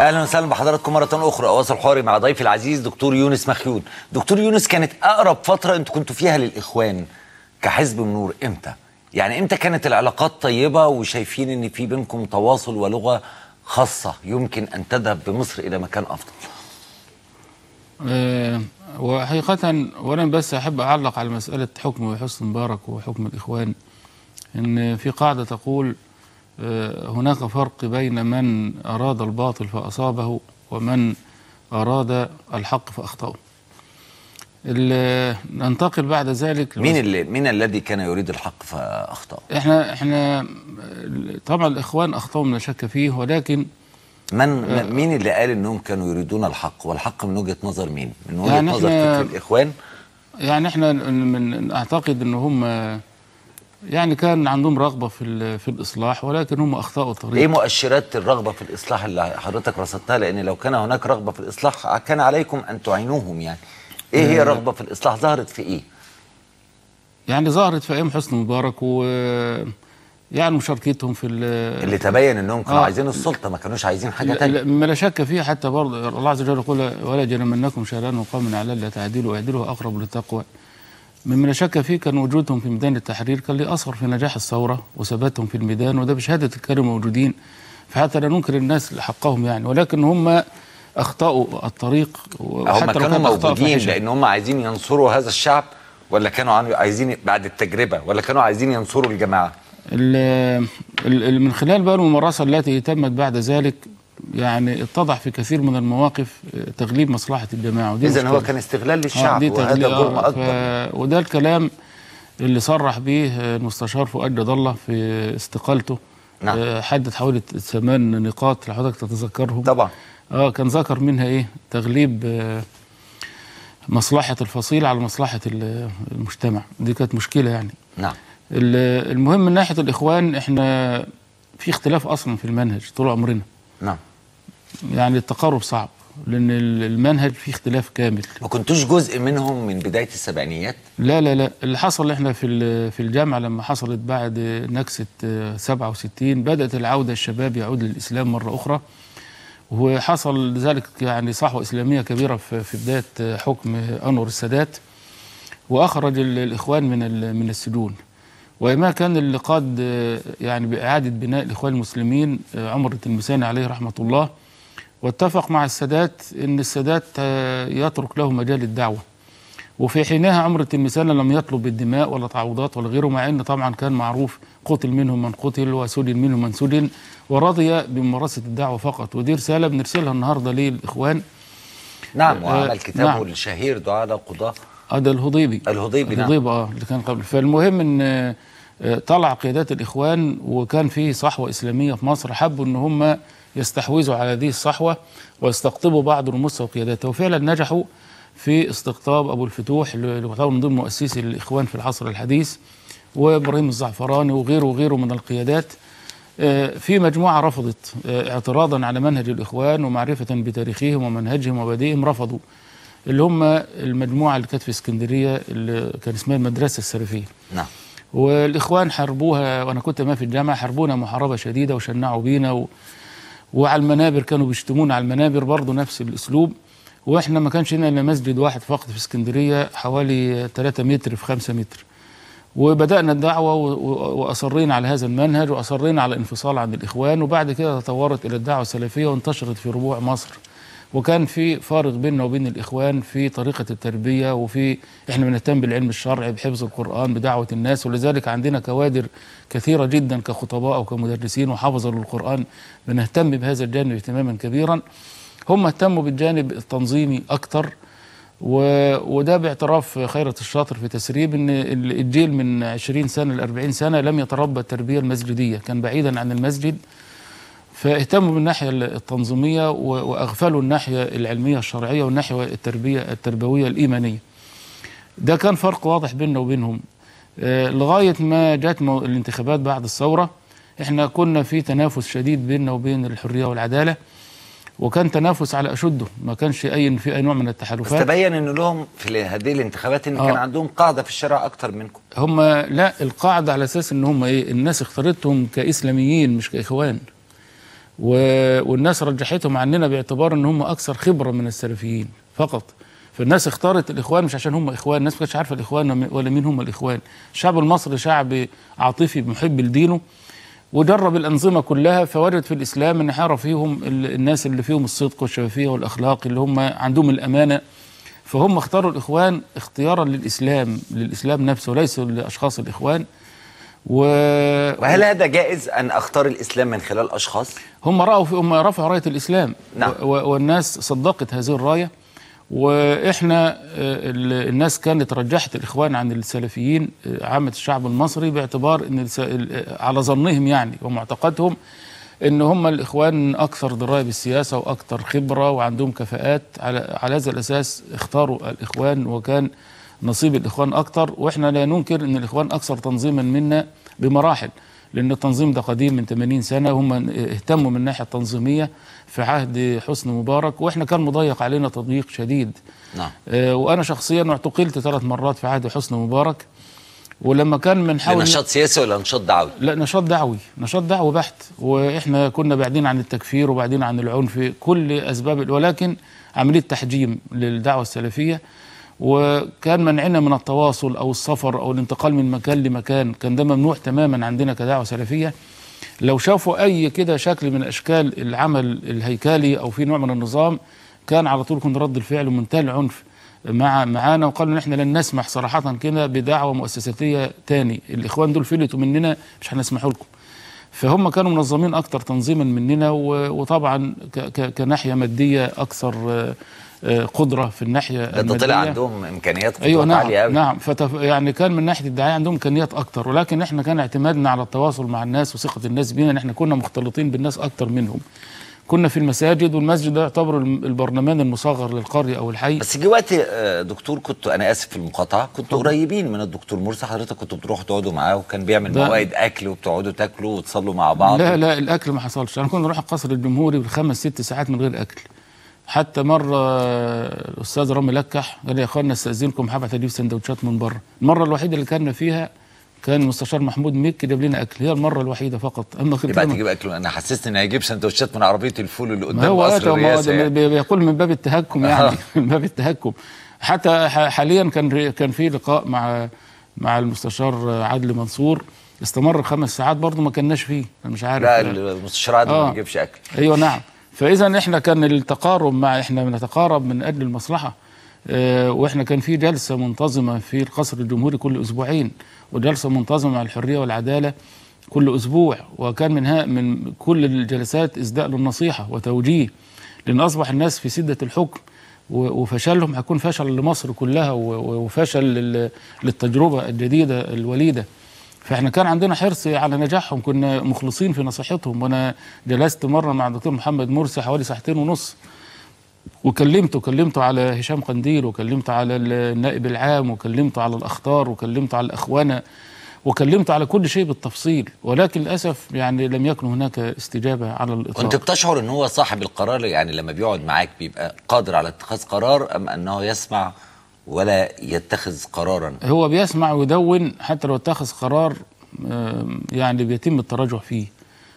اهلا وسهلا بحضراتكم مره اخرى اواصل حواري مع ضيفي العزيز دكتور يونس مخيون دكتور يونس كانت اقرب فتره انتوا كنتوا فيها للاخوان كحزب النور امتى يعني امتى كانت العلاقات طيبه وشايفين ان في بينكم تواصل ولغه خاصه يمكن ان تذهب بمصر الى مكان افضل آه، وحقيقة وأنا بس أحب أعلق على مسألة حكم حسن مبارك وحكم الإخوان إن في قاعدة تقول آه، هناك فرق بين من أراد الباطل فأصابه ومن أراد الحق فأخطأه ال- ننتقل بعد ذلك مين اللي مين الذي كان يريد الحق فاخطا احنا احنا طبعا الاخوان اخطاوا لا شك فيه ولكن من من- مين اللي قال انهم كانوا يريدون الحق والحق من وجهه نظر مين من وجهه يعني نظر إحنا- فكر الاخوان يعني احنا من اعتقد ان هم يعني كان عندهم رغبه في ال- في الاصلاح ولكن هم اخطاوا الطريق ايه مؤشرات الرغبه في الاصلاح اللي حضرتك رصدتها لان لو كان هناك رغبه في الاصلاح كان عليكم ان تعينوهم يعني ايه هي الرغبه في الاصلاح ظهرت في ايه يعني ظهرت في ايام حسني مبارك و يعني مشاركتهم في ال- اللي تبين انهم كانوا آه. عايزين السلطه ما كانوش عايزين حاجه لا- تانية لا- ما لا شك فيه حتى برضه الله عز وجل يقول ولا يجرمنكم شران قوم على لا تعدلوا اعدلوا اقرب للتقوى مما لا شك فيه كان وجودهم في ميدان التحرير كان ليه اثر في نجاح الثوره وثباتهم في الميدان وده بشهاده الكريم موجودين فحتى لا ننكر الناس حقهم يعني ولكن هم اخطاوا الطريق هم وحتى لو كانوا كانت أخطاء موجودين فاحشة. لان هم عايزين ينصروا هذا الشعب ولا كانوا عن- عايزين بعد التجربه ولا كانوا عايزين ينصروا الجماعه ال- ال- ال- من خلال بقى الممارسة التي تمت بعد ذلك يعني اتضح في كثير من المواقف آه، تغليب مصلحة الجماعة ودي اذا هو مشكلة. كان استغلال آه، للشعب دي وهذا تغليب- جرم آه، اكبر ف... وده الكلام اللي صرح به آه، المستشار فؤاد جد الله في استقالته نعم. آه، حدد حوالي ثمان نقاط لو حضرتك تتذكرهم طبعا اه كان ذكر منها ايه تغليب آه، مصلحة الفصيل على مصلحة ال- المجتمع دي كانت مشكلة يعني نعم ال- المهم من ناحيه الاخوان احنا في اختلاف اصلا في المنهج طول عمرنا نعم يعني التقارب صعب لان ال- المنهج فيه اختلاف كامل ما كنتوش جزء منهم من بدايه السبعينيات لا لا لا اللي حصل احنا في ال- في الجامعه لما حصلت بعد نكسه آه، 67 بدات العوده الشباب يعود للاسلام مره اخرى وحصل ذلك يعني صحوه اسلاميه كبيره في في بدايه آه، حكم انور السادات واخرج ال- الاخوان من ال- من السجون وما كان اللي قاد آه، يعني باعاده بناء الاخوان المسلمين آه، عمر التلمساني عليه رحمه الله واتفق مع السادات ان السادات آه، يترك له مجال الدعوه وفي حينها عمر التلمساني لم يطلب بالدماء ولا تعويضات ولا غيره مع ان طبعا كان معروف قتل منهم من قتل وسجن منهم من سجن ورضي بممارسه الدعوه فقط ودي رساله بنرسلها النهارده للاخوان نعم آه، وعمل كتابه نعم. الشهير دعاء القضاه هذا الهضيبي الهضيبي نعم الهضيبي اه اللي كان قبل فالمهم ان آه، آه، طلع قيادات الاخوان وكان في صحوه اسلاميه في مصر حبوا ان هم يستحوذوا على هذه الصحوه ويستقطبوا بعض رموزها وقياداتها وفعلا نجحوا في استقطاب ابو الفتوح اللي اللي يعتبر من ضمن مؤسسي الاخوان في العصر الحديث وابراهيم الزعفراني وغيره وغيره من القيادات آه، في مجموعه رفضت آه، اعتراضا على منهج الاخوان ومعرفه بتاريخهم ومنهجهم ومبادئهم رفضوا اللي هم المجموعه اللي كانت في اسكندريه اللي كان اسمها المدرسه السلفيه نعم والاخوان حاربوها وانا كنت ما في الجامعه حاربونا محاربه شديده وشنعوا بينا و... وعلى المنابر كانوا بيشتمونا على المنابر برضه نفس الاسلوب واحنا ما كانش لنا الا مسجد واحد فقط في اسكندريه حوالي 3 متر في 5 متر وبدانا الدعوه و... و... واصرينا على هذا المنهج واصرينا على الانفصال عن الاخوان وبعد كده تطورت الى الدعوه السلفيه وانتشرت في ربوع مصر وكان في فارق بيننا وبين الاخوان في طريقه التربيه وفي احنا بنهتم بالعلم الشرعي بحفظ القران بدعوه الناس ولذلك عندنا كوادر كثيره جدا كخطباء او كمدرسين وحافظه للقران بنهتم بهذا الجانب اهتماما كبيرا هم اهتموا بالجانب التنظيمي اكثر و... وده باعتراف خيرة الشاطر في تسريب ان ال- الجيل من 20 سنه ل 40 سنه لم يتربى التربيه المسجديه كان بعيدا عن المسجد فاهتموا بالناحيه التنظيميه و- واغفلوا الناحيه العلميه الشرعيه والناحيه التربيه التربويه الايمانيه. ده كان فرق واضح بيننا وبينهم. آه، لغايه ما جت مو- الانتخابات بعد الثوره احنا كنا في تنافس شديد بيننا وبين الحريه والعداله وكان تنافس على اشده ما كانش اي في اي نوع من بس التحالفات تبين ان لهم في هذه الانتخابات ان آه. كان عندهم قاعده في الشارع اكتر منكم هم لا القاعده على اساس ان هم ايه الناس اختارتهم كاسلاميين مش كاخوان و- والناس رجحتهم عننا باعتبار ان هم اكثر خبره من السلفيين فقط فالناس اختارت الاخوان مش عشان هم اخوان الناس ما كانتش عارفه الاخوان ولا مين هم الاخوان الشعب المصري شعب عاطفي محب لدينه وجرب الانظمه كلها فوجد في الاسلام ان حار فيهم ال- الناس اللي فيهم الصدق والشفافيه والاخلاق اللي هم عندهم الامانه فهم اختاروا الاخوان اختيارا للاسلام للاسلام نفسه وليس لاشخاص الاخوان و... وهل هذا جائز ان اختار الاسلام من خلال اشخاص هم رأوا في هم رفعوا راية الإسلام نعم. و- و- والناس صدقت هذه الراية وإحنا آه، ال- الناس كانت رجحت الإخوان عن السلفيين آه، عامة الشعب المصري باعتبار أن الس- ال- آه، على ظنهم يعني ومعتقدهم ان هم الاخوان اكثر درايه بالسياسه واكثر خبره وعندهم كفاءات على على هذا الاساس اختاروا الاخوان وكان نصيب الاخوان اكثر واحنا لا ننكر ان الاخوان اكثر تنظيما منا بمراحل لان التنظيم ده قديم من 80 سنه هم اهتموا من الناحيه التنظيميه في عهد حسني مبارك واحنا كان مضيق علينا تضييق شديد نعم آه، وانا شخصيا اعتقلت ثلاث مرات في عهد حسني مبارك ولما كان من حول نشاط سياسي ولا نشاط دعوي لا نشاط دعوي نشاط دعوي بحت واحنا كنا بعيدين عن التكفير وبعدين عن العنف كل اسباب ولكن عمليه تحجيم للدعوه السلفيه وكان منعنا من التواصل او السفر او الانتقال من مكان لمكان كان ده ممنوع تماما عندنا كدعوه سلفيه لو شافوا اي كده شكل من اشكال العمل الهيكلي او في نوع من النظام كان على طول يكون رد الفعل منتهى العنف مع معانا وقالوا ان احنا لن نسمح صراحه كده بدعوه مؤسساتيه تاني الاخوان دول فلتوا مننا مش هنسمحوا لكم فهم كانوا منظمين اكتر تنظيما مننا و- وطبعا ك- ك- كناحيه ماديه اكثر آه، آه، قدره في الناحيه ده الماديه طلع عندهم امكانيات ايوه خطوات نعم عاليه قوي نعم فتف... يعني كان من ناحيه الدعايه عندهم امكانيات اكتر ولكن احنا كان اعتمادنا على التواصل مع الناس وثقه الناس بينا ان احنا كنا مختلطين بالناس اكتر منهم كنا في المساجد والمسجد ده يعتبر الم- البرلمان المصغر للقريه او الحي بس جه وقت آه، دكتور كنت انا اسف في المقاطعه كنتوا قريبين من الدكتور مرسي حضرتك كنتوا بتروحوا تقعدوا معاه وكان بيعمل ده- موائد اكل وبتقعدوا تاكلوا وتصلوا مع بعض لا لا الاكل ما حصلش انا كنا نروح القصر الجمهوري بالخمس ست ساعات من غير اكل حتى مره آه، الاستاذ رامي لكح قال لي يا اخوانا استاذنكم هبعت اجيب سندوتشات من بره المره الوحيده اللي كنا فيها كان المستشار محمود مكي جاب لنا اكل هي المره الوحيده فقط اما غير يبقى كده تجيب اكل انا حسسني ان هيجيب سندوتشات من عربيه الفول اللي ما قدام هو قصر آه، ما هو الرئاسه ده يعني. بي- بيقول من باب التهكم يعني من باب التهكم حتى ح- حاليا كان كان في لقاء مع مع المستشار عادل منصور استمر خمس ساعات برضه ما كناش فيه انا مش عارف لا المستشار عادل ما آه. بيجيبش اكل ايوه نعم فاذا احنا كان التقارب مع احنا بنتقارب من اجل المصلحه اه واحنا كان في جلسه منتظمه في القصر الجمهوري كل اسبوعين وجلسه منتظمه مع الحريه والعداله كل اسبوع وكان منها من كل الجلسات اسداء للنصيحه وتوجيه لان اصبح الناس في سده الحكم و- وفشلهم هيكون فشل لمصر كلها و- و- وفشل لل- للتجربه الجديده الوليده فاحنا كان عندنا حرص على نجاحهم كنا مخلصين في نصيحتهم وانا جلست مره مع الدكتور محمد مرسي حوالي ساعتين ونص وكلمته كلمته على هشام قنديل وكلمته على النائب العام وكلمته على الاخطار وكلمته على الاخوانه وكلمته على كل شيء بالتفصيل ولكن للاسف يعني لم يكن هناك استجابه على الاطلاق كنت بتشعر ان هو صاحب القرار يعني لما بيقعد معاك بيبقى قادر على اتخاذ قرار ام انه يسمع ولا يتخذ قرارا هو بيسمع ويدون حتى لو اتخذ قرار آم، يعني بيتم التراجع فيه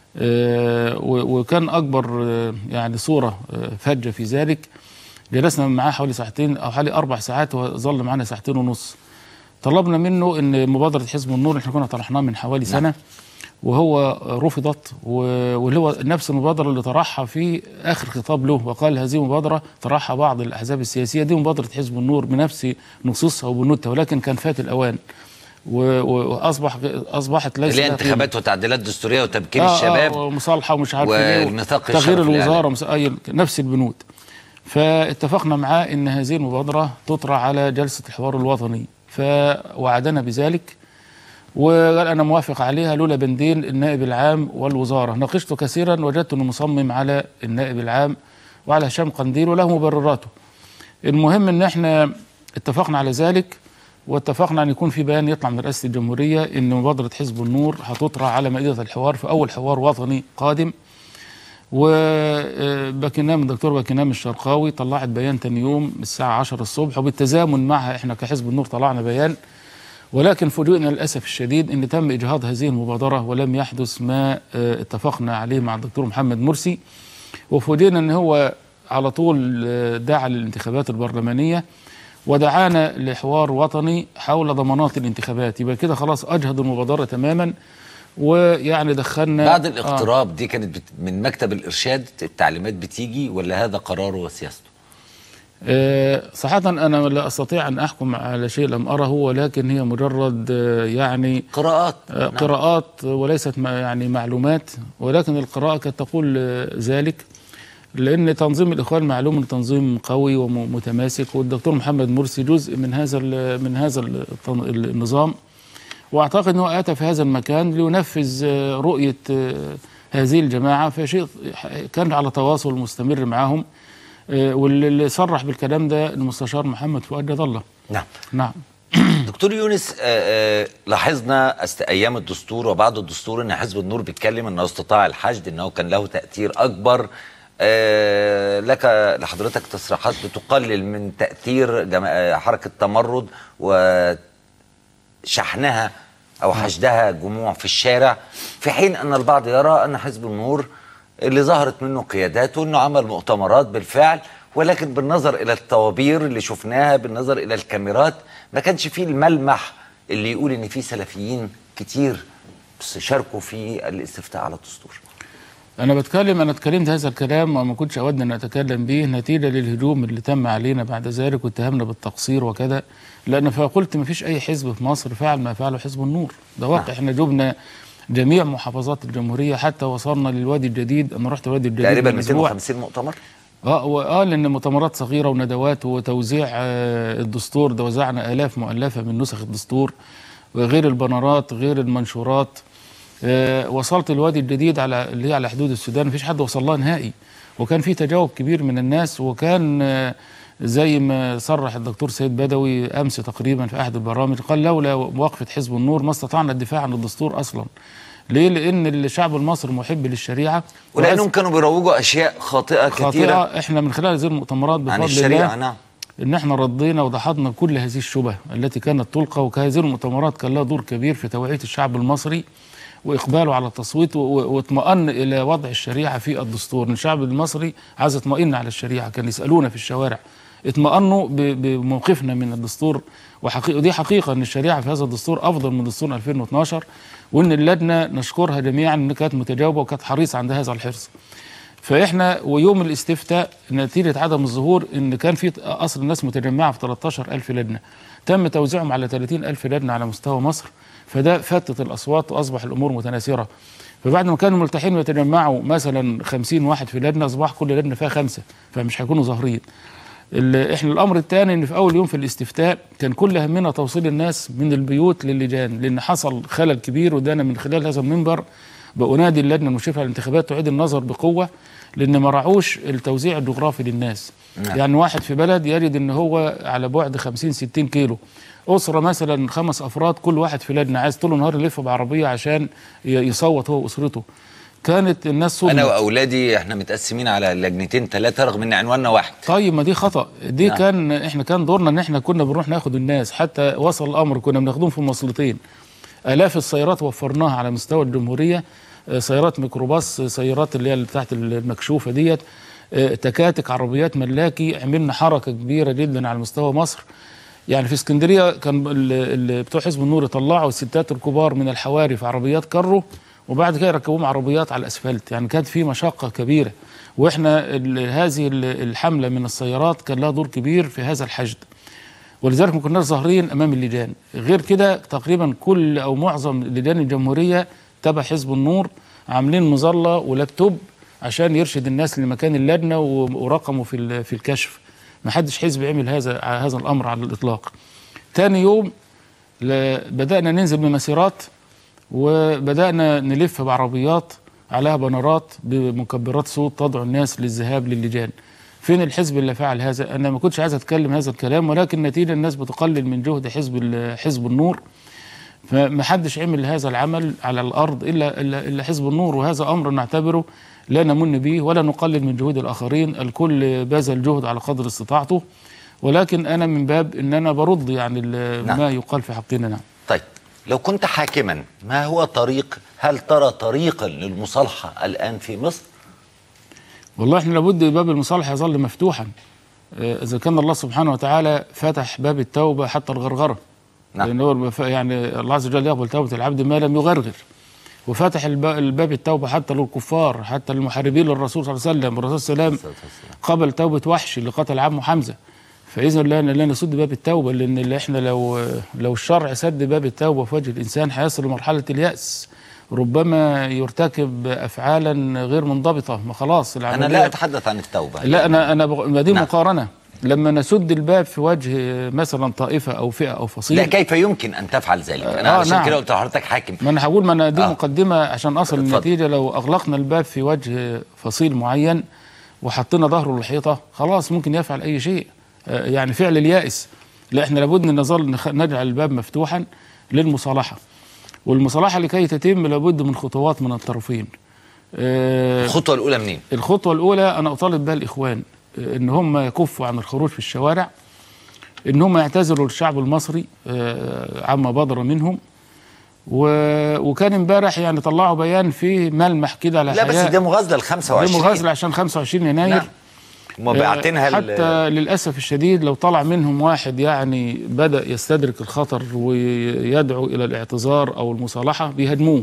آه، و- وكان اكبر آه، يعني صوره آه، فجه في ذلك جلسنا معاه حوالي ساعتين او حوالي اربع ساعات وظل معنا ساعتين ونص طلبنا منه ان مبادره حزب النور احنا كنا طرحناها من حوالي سنه وهو رفضت و- واللي هو نفس المبادره اللي طرحها في اخر خطاب له وقال هذه مبادره طرحها بعض الاحزاب السياسيه دي مبادره حزب النور بنفس نصوصها وبنودها ولكن كان فات الاوان و- و- واصبح اصبحت ليس اللي هي لها قيمة. انتخابات وتعديلات دستوريه وتمكين آه الشباب آه ومصالحه ومش عارف ايه والميثاق تغيير الشرفي الوزاره الإعلامي. ومس- أي نفس البنود فاتفقنا معاه ان هذه المبادره تطرح على جلسه الحوار الوطني فوعدنا بذلك وقال انا موافق عليها لولا بندين النائب العام والوزاره ناقشته كثيرا وجدت انه مصمم على النائب العام وعلى هشام قنديل وله مبرراته المهم ان احنا اتفقنا على ذلك واتفقنا ان يكون في بيان يطلع من رئاسه الجمهوريه ان مبادره حزب النور هتطرح على مائده الحوار في اول حوار وطني قادم وباكنام الدكتور باكنام الشرقاوي طلعت بيان تاني يوم الساعه 10 الصبح وبالتزامن معها احنا كحزب النور طلعنا بيان ولكن فوجئنا للاسف الشديد ان تم اجهاض هذه المبادره ولم يحدث ما آه، اتفقنا عليه مع الدكتور محمد مرسي وفوجئنا ان هو على طول آه، دعا للانتخابات البرلمانيه ودعانا لحوار وطني حول ضمانات الانتخابات يبقى كده خلاص اجهض المبادره تماما ويعني دخلنا بعد آه. الاقتراب دي كانت بت... من مكتب الارشاد التعليمات بتيجي ولا هذا قراره وسياسته آه، صراحة أنا لا أستطيع أن أحكم على شيء لم أره ولكن هي مجرد آه، يعني قراءات آه، نعم. قراءات وليست ما- يعني معلومات ولكن القراءة قد تقول آه، ذلك لأن تنظيم الإخوان معلوم إنه تنظيم قوي ومتماسك والدكتور محمد مرسي جزء من هذا ال- من هذا التن- النظام وأعتقد أنه أتى في هذا المكان لينفذ آه، رؤية آه، هذه الجماعة فشيء كان على تواصل مستمر معهم آه، واللي صرح بالكلام ده المستشار محمد فؤاد جد الله نعم نعم دكتور يونس آه، آه، لاحظنا است ايام الدستور وبعد الدستور ان حزب النور بيتكلم انه استطاع الحشد انه كان له تاثير اكبر آه، لك لحضرتك تصريحات بتقلل من تاثير جما- آه، حركه تمرد وشحنها او حشدها جموع في الشارع في حين ان البعض يرى ان حزب النور اللي ظهرت منه قياداته انه عمل مؤتمرات بالفعل ولكن بالنظر الى الطوابير اللي شفناها بالنظر الى الكاميرات ما كانش فيه الملمح اللي يقول ان في سلفيين كتير بس شاركوا في الاستفتاء على الدستور انا بتكلم انا اتكلمت هذا الكلام وما كنتش اود ان اتكلم به نتيجه للهجوم اللي تم علينا بعد ذلك واتهمنا بالتقصير وكذا لان فقلت ما فيش اي حزب في مصر فعل ما فعله حزب النور ده واقع احنا جبنا جميع محافظات الجمهوريه حتى وصلنا للوادي الجديد انا رحت الوادي الجديد تقريبا من أسبوع. 250 مؤتمر اه و- اه لان مؤتمرات صغيره وندوات وتوزيع آه الدستور ده وزعنا الاف مؤلفه من نسخ الدستور وغير البنرات غير المنشورات آه وصلت الوادي الجديد على اللي هي على حدود السودان مفيش حد وصل لها نهائي وكان في تجاوب كبير من الناس وكان آه زي ما صرح الدكتور سيد بدوي امس تقريبا في احد البرامج قال لولا وقفه حزب النور ما استطعنا الدفاع عن الدستور اصلا ليه لان الشعب المصري محب للشريعه ولانهم كانوا بيروجوا اشياء خاطئه كثيره خاطئه احنا من خلال هذه المؤتمرات عن بفضل الشريعه الله نعم ان احنا ردينا ودحضنا كل هذه الشبه التي كانت تلقى وهذه المؤتمرات كان لها دور كبير في توعيه الشعب المصري واقباله على التصويت و- و- واطمئن الى وضع الشريعه في الدستور إن الشعب المصري عايز يطمئن على الشريعه كان يسالونا في الشوارع اطمئنوا ب- بموقفنا من الدستور وحقيقة ودي حقيقه ان الشريعه في هذا الدستور افضل من دستور 2012 وان اللجنه نشكرها جميعا ان كانت متجاوبه وكانت حريصه عند هذا الحرص فاحنا ويوم الاستفتاء نتيجه عدم الظهور ان كان في اصل الناس متجمعه في 13000 لجنه تم توزيعهم على 30000 لجنه على مستوى مصر فده فتت الاصوات واصبح الامور متناثره فبعد ما كانوا ملتحين يتجمعوا مثلا 50 واحد في لجنه اصبح كل لجنه فيها خمسه فمش هيكونوا ظاهرين ال- احنا الامر الثاني ان في اول يوم في الاستفتاء كان كل همنا توصيل الناس من البيوت للجان لان حصل خلل كبير وده انا من خلال هذا المنبر بأنادي اللجنه المشرفه على الانتخابات تعيد النظر بقوه لان ما راعوش التوزيع الجغرافي للناس نعم. يعني واحد في بلد يجد ان هو على بعد 50 60 كيلو اسره مثلا خمس افراد كل واحد في لجنه عايز طول النهار يلف بعربيه عشان ي- يصوت هو واسرته كانت الناس صدمت انا واولادي احنا متقسمين على لجنتين ثلاثه رغم ان عنواننا واحد طيب ما دي خطا دي نعم. كان احنا كان دورنا ان احنا كنا بنروح ناخد الناس حتى وصل الامر كنا بناخدهم في مواصلتين الاف السيارات وفرناها على مستوى الجمهوريه آه، سيارات ميكروباص آه، سيارات اللي هي بتاعت المكشوفه ديت آه، تكاتك عربيات ملاكي عملنا حركه كبيره جدا على مستوى مصر يعني في اسكندريه كان ال- ال- بتوع حزب النور يطلعوا الستات الكبار من الحواري في عربيات كرو وبعد كده يركبوهم عربيات على الاسفلت يعني كانت في مشقه كبيره واحنا ال- هذه ال- الحمله من السيارات كان لها دور كبير في هذا الحشد ولذلك ما كناش ظاهرين امام اللجان غير كده تقريبا كل او معظم لجان الجمهوريه تبع حزب النور عاملين مظله ولابتوب عشان يرشد الناس لمكان اللجنه و- ورقمه في ال- في الكشف ما حدش حزب يعمل هذا هذا الامر على الاطلاق تاني يوم ل- بدانا ننزل بمسيرات وبدانا نلف بعربيات عليها بنرات بمكبرات صوت تدعو الناس للذهاب للجان فين الحزب اللي فعل هذا انا ما كنتش عايز اتكلم هذا الكلام ولكن نتيجه الناس بتقلل من جهد حزب ال- حزب النور فما حدش عمل هذا العمل على الارض الا الا الا حزب النور وهذا امر نعتبره لا نمن به ولا نقلل من جهود الاخرين الكل بذل جهد على قدر استطاعته ولكن انا من باب ان انا برد يعني ال- نعم. ما يقال في حقنا نعم طيب لو كنت حاكما ما هو طريق هل ترى طريقا للمصالحه الان في مصر والله احنا لابد باب المصالحه يظل مفتوحا آه، اذا كان الله سبحانه وتعالى فتح باب التوبه حتى الغرغره نعم. لان هو المف- يعني الله عز وجل يقبل توبه العبد ما لم يغرغر وفتح الب- الباب التوبه حتى للكفار حتى للمحاربين للرسول صلى الله عليه وسلم والرسول صلى الله عليه وسلم قبل توبه وحش اللي قتل عمه حمزه فاذا لا لا نسد باب التوبه لان اللي احنا لو لو الشرع سد باب التوبه في وجه الانسان هيصل لمرحله الياس ربما يرتكب افعالا غير منضبطه ما خلاص انا العمليه لا اتحدث عن التوبه لا انا انا بغ- ما دي نعم. مقارنه لما نسد الباب في وجه مثلا طائفه او فئه او فصيل لا كيف يمكن ان تفعل ذلك انا آه، علشان نعم. كده قلت لحضرتك حاكم ما انا هقول ما انا دي آه. آه. مقدمه عشان اصل اتفضل. للنتيجه لو اغلقنا الباب في وجه فصيل معين وحطينا ظهره للحيطه خلاص ممكن يفعل اي شيء آه، يعني فعل اليائس لا احنا لابد ان نظل نخ- نجعل الباب مفتوحا للمصالحه والمصالحه لكي تتم لابد من خطوات من الطرفين آه، الخطوه الاولى منين الخطوة الأولى أنا أطالب بها الإخوان آه، إن هم يكفوا عن الخروج في الشوارع إن هم يعتذروا للشعب المصري آه، عما بدر منهم و- وكان امبارح يعني طلعوا بيان فيه ملمح كده على لا بس حياة- ده مغازله ال دي 25 مغازلة عشان 25 يناير نعم هم باعتينها ال- حتى للأسف الشديد لو طلع منهم واحد يعني بدأ يستدرك الخطر ويدعو إلى الاعتذار أو المصالحة بيهدموه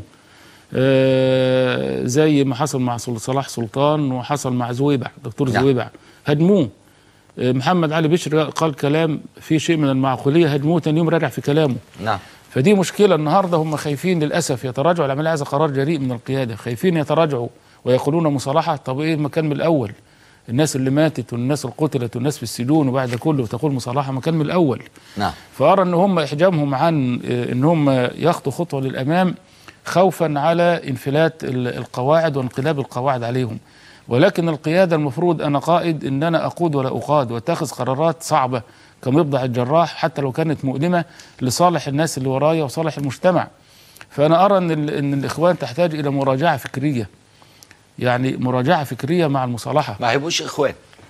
آه، زي ما حصل مع سل- صلاح سلطان وحصل مع زويبع دكتور نعم. زويبع هدموه آه، محمد علي بشر قال كلام فيه شيء من المعقولية هدموه تاني يوم راجع في كلامه نعم فدي مشكلة النهاردة هم خايفين للأسف يتراجعوا العملية عايزة قرار جريء من القيادة خايفين يتراجعوا ويقولون مصالحة طب إيه مكان من الأول الناس اللي ماتت والناس اللي قتلت والناس في السجون وبعد ده كله تقول مصالحة مكان من الأول نعم فأرى أن هم إحجامهم عن آه، أن هم يخطوا خطوة للأمام خوفا على انفلات ال- القواعد وانقلاب القواعد عليهم ولكن القيادة المفروض أنا قائد أن أنا أقود ولا أقاد واتخذ قرارات صعبة كمبضع الجراح حتى لو كانت مؤلمة لصالح الناس اللي ورايا وصالح المجتمع فأنا أرى أن, ال- أن الإخوان تحتاج إلى مراجعة فكرية يعني مراجعة فكرية مع المصالحة ما هيبقوش اخوان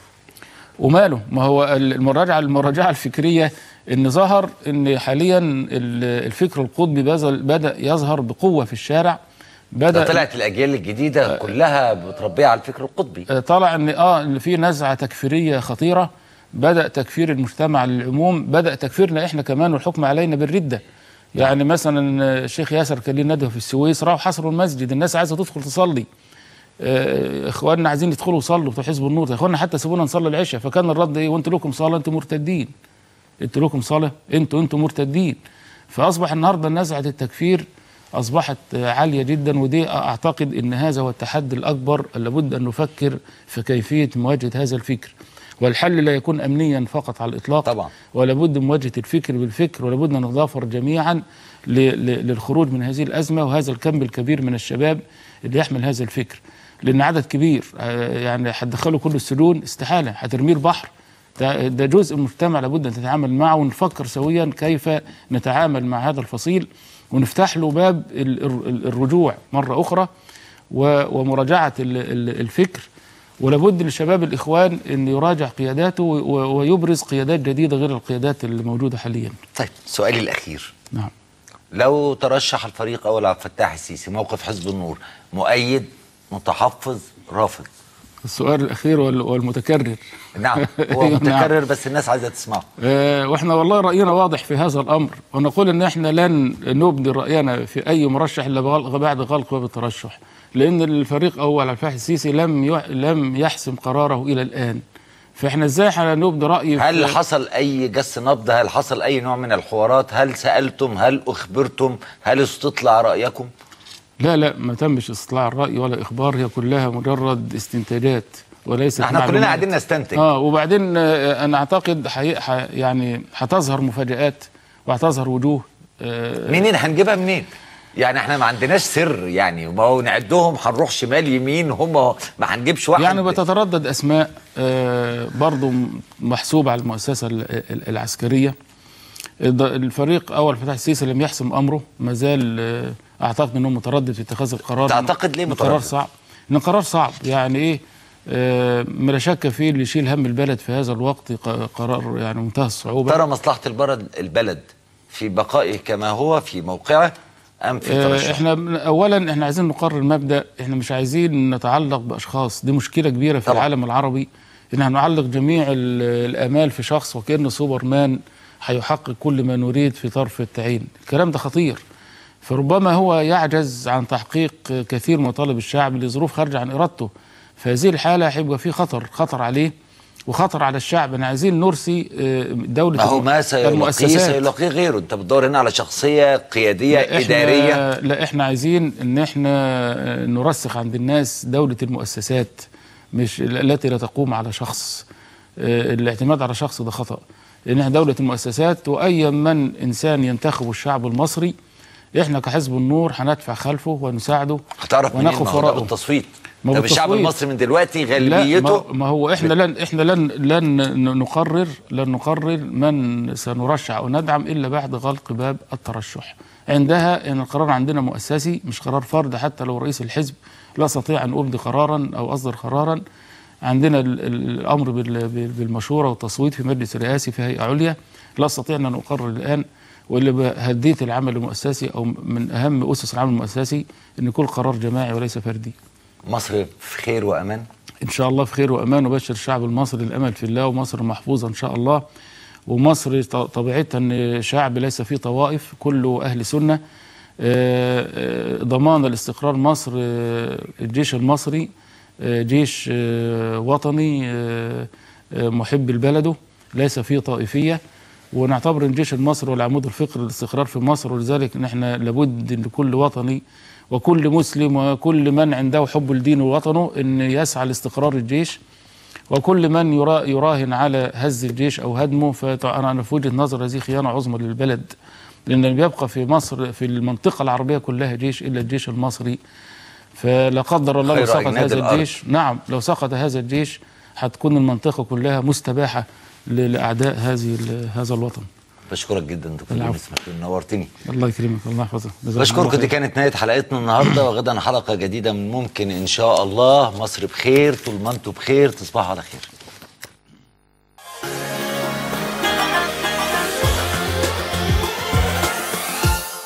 وماله ما هو المراجعه المراجعه الفكريه ان ظهر ان حاليا ال- الفكر القطبي بذل- بدا يظهر بقوه في الشارع ده بدا طلعت الاجيال الجديده كلها بتربيها على الفكر القطبي آه، طلع ان اه ان في نزعه تكفيريه خطيره بدا تكفير المجتمع للعموم بدا تكفيرنا احنا كمان والحكم علينا بالرده يعني مثلا آه، الشيخ ياسر كان ليه ندوه في السويس راحوا حصروا المسجد الناس عايزه تدخل تصلي آه، اخواننا عايزين يدخلوا يصلوا بتوع حزب النور يا اخواننا حتى سيبونا نصلي العشاء فكان الرد ايه وانتوا لكم صلاه انتوا مرتدين انتوا لكم صلاه انتوا انتوا مرتدين فاصبح النهارده نزعه التكفير اصبحت آه، عاليه جدا ودي اعتقد ان هذا هو التحدي الاكبر اللي لابد ان نفكر في كيفيه مواجهه هذا الفكر والحل لا يكون امنيا فقط على الاطلاق طبعا. ولا بد من مواجهه الفكر بالفكر ولا بد ان نتضافر جميعا ل- ل- للخروج من هذه الازمه وهذا الكم الكبير من الشباب اللي يحمل هذا الفكر لان عدد كبير آه، يعني هتدخله كل السجون استحاله هترميه البحر ده ده جزء من المجتمع لابد ان تتعامل معه ونفكر سويا كيف نتعامل مع هذا الفصيل ونفتح له باب ال- ال- الرجوع مره اخرى و- ومراجعه ال- ال- الفكر ولابد لشباب الاخوان ان يراجع قياداته و- ويبرز قيادات جديده غير القيادات اللي موجوده حاليا طيب سؤالي الاخير نعم لو ترشح الفريق اول عبد الفتاح السيسي موقف حزب النور مؤيد متحفظ رافض السؤال الاخير وال- والمتكرر نعم هو نعم. متكرر بس الناس عايزه تسمعه آه، واحنا والله راينا واضح في هذا الامر ونقول ان احنا لن نبدي راينا في اي مرشح الا بغلق- بعد غلق باب الترشح لان الفريق اول عبد الفتاح السيسي لم يع- لم يحسم قراره الى الان فاحنا ازاي هنبدي راي في- هل حصل اي جس نبض هل حصل اي نوع من الحوارات هل سالتم هل اخبرتم هل استطلع رايكم لا لا ما تمش استطلاع الراي ولا اخبار هي كلها مجرد استنتاجات وليست احنا كلنا معلومات. قاعدين نستنتج اه وبعدين آه، انا اعتقد حي... ح... يعني هتظهر مفاجات وهتظهر وجوه آه، منين هنجيبها منين يعني احنا ما عندناش سر يعني ما هو نعدهم هنروح شمال يمين هم ما هنجيبش واحد يعني بتتردد اسماء آه، برضو م- محسوبه على المؤسسه ال- ال- العسكريه الض- الفريق اول فتح السيسي لم يحسم امره ما زال آه، اعتقد انه متردد في اتخاذ القرار تعتقد ليه إن قرار متردد؟ صعب ان قرار صعب يعني ايه آه، ما لا شك فيه اللي يشيل هم البلد في هذا الوقت ق- قرار يعني منتهى الصعوبه ترى مصلحه البلد البلد في بقائه كما هو في موقعه ام في آه، ترشحه احنا من- اولا احنا عايزين نقرر مبدا احنا مش عايزين نتعلق باشخاص دي مشكله كبيره في طبعا. العالم العربي ان احنا نعلق جميع ال- الامال في شخص وكانه سوبرمان هيحقق كل ما نريد في طرف العين الكلام ده خطير فربما هو يعجز عن تحقيق كثير من مطالب الشعب لظروف خارجه عن ارادته فهذه الحاله هيبقى في خطر خطر عليه وخطر على الشعب احنا عايزين نرسي آه، دوله ما هو الم- ما سيلاقيه المؤسسات. سيلاقيه غيره انت بتدور هنا على شخصيه قياديه لا، إحنا اداريه لا احنا عايزين ان احنا آه، نرسخ عند الناس دولة المؤسسات مش التي لا تقوم على شخص آه، الاعتماد على شخص ده خطأ لان احنا دولة المؤسسات واي من انسان ينتخب الشعب المصري احنا كحزب النور هندفع خلفه ونساعده هتعرف منين ما ونقف هو ده وراءه بالتصويت ما هو طب الشعب بالتصويت. المصري من دلوقتي لا غالبيته ما, ما هو احنا لن احنا لن لن ن- نقرر لن نقرر من سنرشح او ندعم الا بعد غلق باب الترشح. عندها ان القرار عندنا مؤسسي مش قرار فرد حتى لو رئيس الحزب لا استطيع ان ابدي قرارا او اصدر قرارا عندنا ال- ال- الامر بال- بال- بالمشوره والتصويت في مجلس رئاسي في هيئه عليا لا استطيع ان اقرر الان واللي هديت العمل المؤسسي او من اهم اسس العمل المؤسسي ان كل قرار جماعي وليس فردي. مصر في خير وامان ان شاء الله في خير وامان وبشر الشعب المصري الامل في الله ومصر محفوظه ان شاء الله ومصر ط- طبيعتها ان شعب ليس فيه طوائف كله اهل سنه آه، آه، ضمان الاستقرار مصر آه، الجيش المصري آه، جيش آه، وطني آه، آه، محب لبلده ليس فيه طائفيه ونعتبر ان الجيش المصري هو العمود الفقري للاستقرار في مصر ولذلك ان احنا لابد ان كل وطني وكل مسلم وكل من عنده حب لدينه ووطنه ان يسعى لاستقرار الجيش وكل من يرا يراهن على هز الجيش او هدمه فانا أنا في وجهه نظر هذه خيانه عظمى للبلد لان لم يبقى في مصر في المنطقه العربيه كلها جيش الا الجيش المصري فلا قدر الله لو خير سقط أجناد هذا الأرض. الجيش نعم لو سقط هذا الجيش هتكون المنطقه كلها مستباحه ل- لاعداء هذه ال- هذا الوطن بشكرك جدا دكتور العفو. يونس مكين نورتني الله يكرمك الله يحفظك جزاك الله بشكركم خير. دي كانت نهايه حلقتنا النهارده وغدا حلقه جديده من ممكن ان شاء الله مصر بخير طول ما انتم بخير تصبحوا على خير